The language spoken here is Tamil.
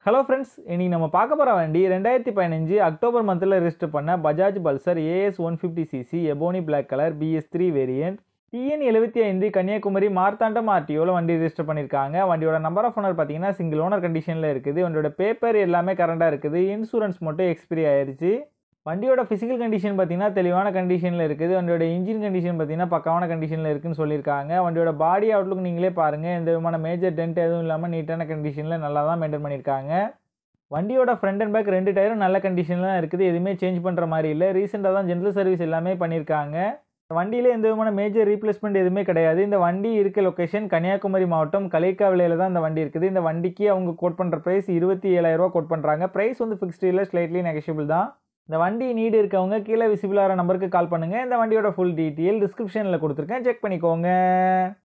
ஹலோ ஃப்ரெண்ட்ஸ் இன்னைக்கு நம்ம பார்க்க போகிற வண்டி ரெண்டாயிரத்தி பதினஞ்சு அக்டோபர் மந்தில் ரெஜிஸ்டர் பண்ண Bajaj Pulsar AS one fifty CC ebony black colour BS three variant TN எழுபத்தி ஐந்து கன்னியாகுமரி மார்த்தாண்டம் ஆர்டிஓவில் வண்டி ரெஜிஸ்டர் பண்ணியிருக்காங்க வண்டியோட நம்பர் ஆஃப் ஓனர் பார்த்தீங்கன்னா சிங்கிள் ஓனர் கண்டிஷனில் இருக்குது வண்டியோட பேப்பர் எல்லாமே கரண்டாக இருக்குது இன்சூரன்ஸ் மட்டும் எக்ஸ்பிரி ஆயிருச்சு வண்டியோட ஃபிசிக்கல் கண்டிஷன் பார்த்தீங்கன்னா தெளிவான கண்டிஷனில் இருக்குது வண்டியோட இன்ஜின் கண்டிஷன் பார்த்தீங்கன்னா பக்காவான கண்டிஷனில் இருக்குன்னு சொல்லியிருக்காங்க வண்டியோட பாடி அவுட்லுக் நீங்களே பாருங்கள் எந்த விதமான மேஜர் டென்ட் எதுவும் இல்லாமல் நீட்டான கண்டிஷனில் நல்லா தான் மெயின்டைன் பண்ணியிருக்காங்க வண்டியோட ஃப்ரண்ட் அண்ட் பேக் ரெண்டு டயரும் நல்ல கண்டிஷனில் தான் இருக்குது எதுவுமே சேஞ்ச் பண்ணுற மாதிரி இல்லை ரீசெண்டாக தான் ஜென்ரல் சர்வீஸ் எல்லாமே பண்ணியிருக்காங்க வண்டியில் எந்த விதமான மேஜர் ரீப்ளேஸ்மெண்ட் எதுவுமே கிடையாது இந்த வண்டி இருக்க லொக்கேஷன் கன்னியாகுமரி மாவட்டம் கலைக்காவிலையில் தான் இந்த வண்டி இருக்குது இந்த வண்டிக்கு அவங்க கோட் பண்ணுற ப்ரைஸ் இருபத்தி ஏழாயிரரூவா கோட் பண்ணுறாங்க ப்ரைஸ் வந்து ஃபிக்ஸ்டு இல்லை ஸ்லைட்லி நெகஷியபிள் தான் இந்த வண்டி நீடு இருக்கவங்க கீழே விசிபிளாகிற நம்பருக்கு கால் பண்ணுங்கள் இந்த வண்டியோட ஃபுல் டீட்டெயில் டிஸ்கிரிப்ஷனில் கொடுத்துருக்கேன் செக் பண்ணிக்கோங்க